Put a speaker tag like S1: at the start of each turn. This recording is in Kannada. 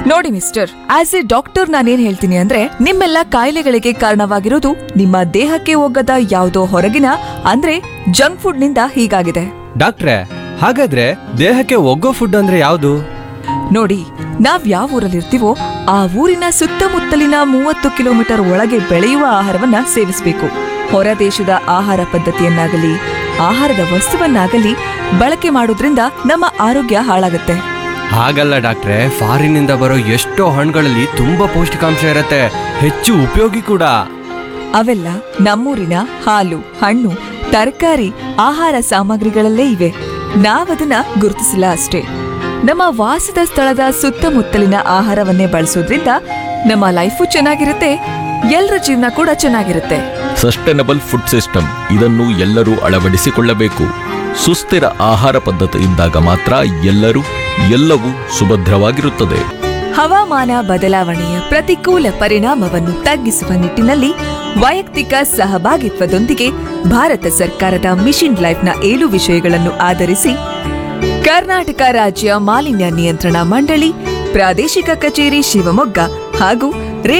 S1: ನೋಡಿ ಮಿಸ್ಟರ್ ಆಸ್ ಎ ಡಾಕ್ಟರ್ ನಾನೇನ್ ಹೇಳ್ತೀನಿ ಅಂದ್ರೆ ನಿಮ್ಮೆಲ್ಲ ಕಾಯಿಲೆಗಳಿಗೆ ಕಾರಣವಾಗಿರೋದು ನಿಮ್ಮ ದೇಹಕ್ಕೆ ಹೋಗದ ಯಾವುದೋ ಹೊರಗಿನ ಅಂದ್ರೆ ಜಂಕ್ ಫುಡ್ ನಿಂದ ಹೀಗಾಗಿದೆ
S2: ಡಾಕ್ಟ್ರೆ ಹಾಗಾದ್ರೆ ದೇಹಕ್ಕೆ ಒಗ್ಗೋ ಫುಡ್ ಅಂದ್ರೆ ಯಾವುದು
S1: ನೋಡಿ ನಾವ್ ಯಾವ ಊರಲ್ಲಿರ್ತೀವೋ ಆ ಊರಿನ ಸುತ್ತಮುತ್ತಲಿನ ಮೂವತ್ತು ಕಿಲೋಮೀಟರ್ ಒಳಗೆ ಬೆಳೆಯುವ ಆಹಾರವನ್ನ ಸೇವಿಸಬೇಕು ಹೊರ ದೇಶದ ಆಹಾರ ಪದ್ಧತಿಯನ್ನಾಗಲಿ ಆಹಾರದ ವಸ್ತುವನ್ನಾಗಲಿ ಬಳಕೆ ಮಾಡೋದ್ರಿಂದ ನಮ್ಮ ಆರೋಗ್ಯ ಹಾಳಾಗುತ್ತೆ
S2: ಹಾಗಲ್ಲ ಡಾಕ್ಟ್ರೆ ಫಾರಿನಿಂದ ಬರೋ ಎಷ್ಟೋ ಹಣ್ಣುಗಳಲ್ಲಿ ತುಂಬಾ ಪೌಷ್ಟಿಕಾಂಶ ಇರತ್ತೆ ಹೆಚ್ಚು ಉಪಯೋಗಿ ಕೂಡ
S1: ಅವೆಲ್ಲ ನಮ್ಮೂರಿನ ಹಾಲು ಹಣ್ಣು ತರಕಾರಿ ಆಹಾರ ಸಾಮಗ್ರಿಗಳಲ್ಲೇ ಇವೆ ನಾವದನ್ನ ಗುರುತಿಸಿಲ್ಲ ಅಷ್ಟೇ ನಮ್ಮ ವಾಸದ ಸ್ಥಳದ ಸುತ್ತಮುತ್ತಲಿನ ಆಹಾರವನ್ನೇ ಬಳಸೋದ್ರಿಂದ ನಮ್ಮ ಲೈಫು ಚೆನ್ನಾಗಿರುತ್ತೆ ಎಲ್ಲರ ಜೀವನ ಕೂಡ ಚೆನ್ನಾಗಿರುತ್ತೆ
S3: ಸಸ್ಟೈನಬಲ್ ಫುಡ್ ಸಿಸ್ಟಮ್ ಇದನ್ನು ಎಲ್ಲರೂ ಅಳವಡಿಸಿಕೊಳ್ಳಬೇಕು ಸುಸ್ಥಿರ ಆಹಾರ ಪದ್ಧತಿ ಇದ್ದಾಗ ಮಾತ್ರ ಎಲ್ಲರೂ ಎಲ್ಲವೂ ಸುಭದ್ರವಾಗಿರುತ್ತದೆ
S1: ಹವಾಮಾನ ಬದಲಾವಣೆಯ ಪ್ರತಿಕೂಲ ಪರಿಣಾಮವನ್ನು ತಗ್ಗಿಸುವ ನಿಟ್ಟಿನಲ್ಲಿ ವೈಯಕ್ತಿಕ ಸಹಭಾಗಿತ್ವದೊಂದಿಗೆ ಭಾರತ ಸರ್ಕಾರದ ಮಿಷನ್ ಲೈಫ್ನ ಏಳು ವಿಷಯಗಳನ್ನು ಆಧರಿಸಿ ಕರ್ನಾಟಕ ರಾಜ್ಯ ಮಾಲಿನ್ಯ ನಿಯಂತ್ರಣ ಮಂಡಳಿ ಪ್ರಾದೇಶಿಕ ಕಚೇರಿ ಶಿವಮೊಗ್ಗ ಹಾಗೂ